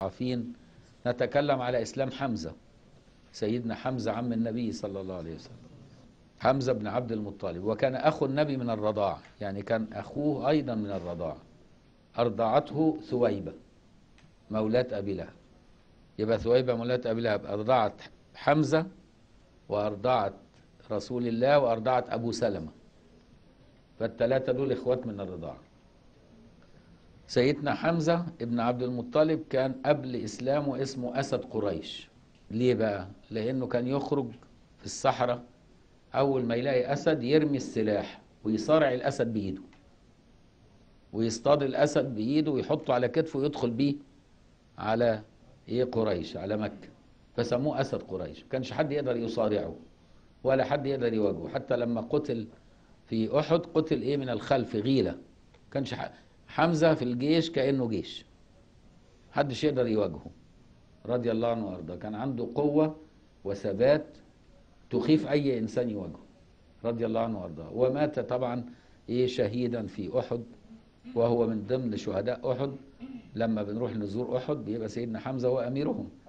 المصحفين نتكلم على إسلام حمزة سيدنا حمزة عم النبي صلى الله عليه وسلم حمزة بن عبد المطلب وكان أخو النبي من الرضاع يعني كان أخوه أيضا من الرضاع أرضعته ثويبة مولاة أبي لهب يبقى ثويبة مولاة أبي لهب أرضعت حمزة وأرضعت رسول الله وأرضعت أبو سلمة فالثلاثة دول إخوات من الرضاعة سيدنا حمزة ابن عبد المطلب كان قبل إسلامه اسمه أسد قريش ليه بقى؟ لأنه كان يخرج في الصحراء أول ما يلاقي أسد يرمي السلاح ويصارع الأسد بإيده ويصطاد الأسد بإيده ويحطه على كتفه ويدخل بيه على إيه قريش على مكة فسموه أسد قريش ما كانش حد يقدر يصارعه ولا حد يقدر يواجهه حتى لما قتل في أحد قتل إيه من الخلف غيلة كانش ح- حمزة في الجيش كأنه جيش محدش يقدر يواجهه رضي الله عنه وارضاه كان عنده قوة وثبات تخيف أي إنسان يواجهه رضي الله عنه وارضاه ومات طبعا إيه شهيدا في أحد وهو من ضمن شهداء أحد لما بنروح نزور أحد بيبقى سيدنا حمزة هو أميرهم